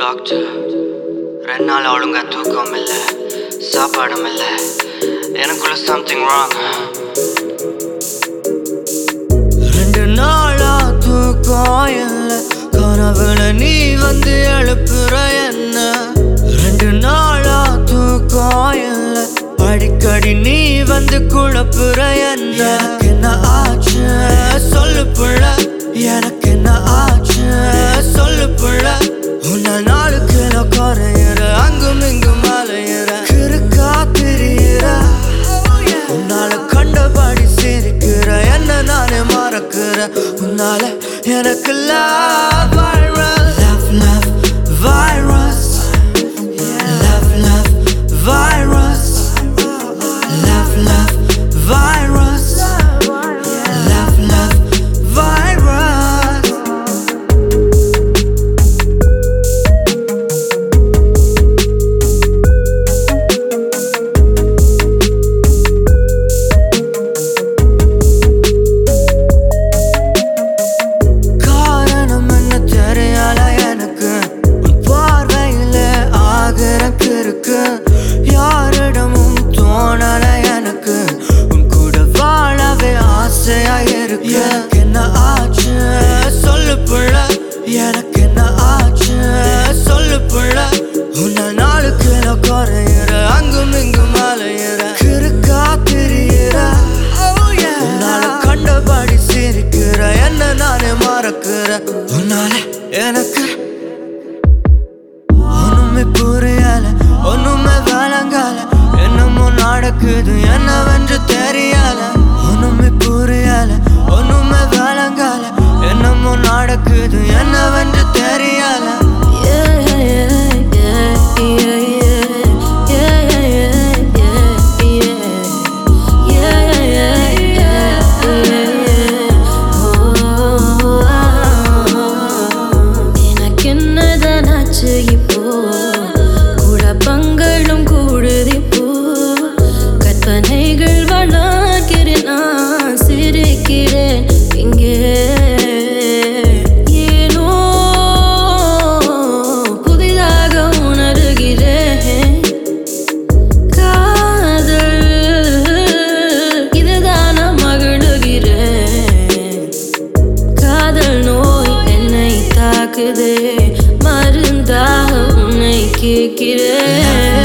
doctor ரெண்டு நாள் ஒழுங்கா தூக்கம் இல்ல சாப்பாடும் இல்ல எனக்குள்ள சம்திங் ராங் ரெண்டு நாளா தூக்கம் இல்ல கனவுல நீ வந்து எழுப்புற என்ன ரெண்டு நாளா தூக்கம் இல்ல அடிக்கடி நீ வந்து குழப்புற என்ன எனக்கு என்ன ஆச்சு சொல்லு புள்ள எனக்கு என்ன ஆச்சு சொல்லு புள்ள உன்ன நாளுக்கு நான் குறையிற அங்கும் இங்கும் அலையிற கிறுக்கா திரியிற உன்னால கண்டபடி சிரிக்கிற என்ன நானே மறக்கிற உன்னால எனக்கு love virus love love virus love love virus love love virus love love virus காரணம் என்ன தெரியல எனக்கு உன் பார்வையில ஆகிற கிறுக்கு யாரிடமும் தோணல எனக்கு உன் கூட வாழவே ஆசையா இருக்கு எனக்கு என்ன ஆச்சு சொல்லு புள்ள எனக்கு என்ன ஆச்சு சொல்லு புள்ள உன்ன நாளுக்கு நான் குறையிற அங்கும் இங்கும் அலையிற கிறுக்கா திரியிற உன்னால கண்டபடி சிரிக்கிற என்ன நானே மறக்கிற உன்னால எனக்கு ஒண்ணுமே புரியல ஒண்ணுமே விளங்கல என்னமோ நடக்குது என்னவென்று தெரியல ஒண்ணுமே புரியல ஒண்ணுமே விளங்கல என்னமோ நடக்குது என்னவென்று தெரியல எனக்கென்னதானாச்சு இப்போ குழப்பங்களும் கூடுது இப்போ கற்பனைகள் வளர்க்கிறேன் நான் சிரிக்கிறேன் இங்கே ஏனோ புதிதாக உணர்கிறேன் காதல் இதுதான் நான் மகிழுகிறேன் காதல் நோய் என்னை தாக்குதே மருந்தாக உன்னை கேட்கிறேன்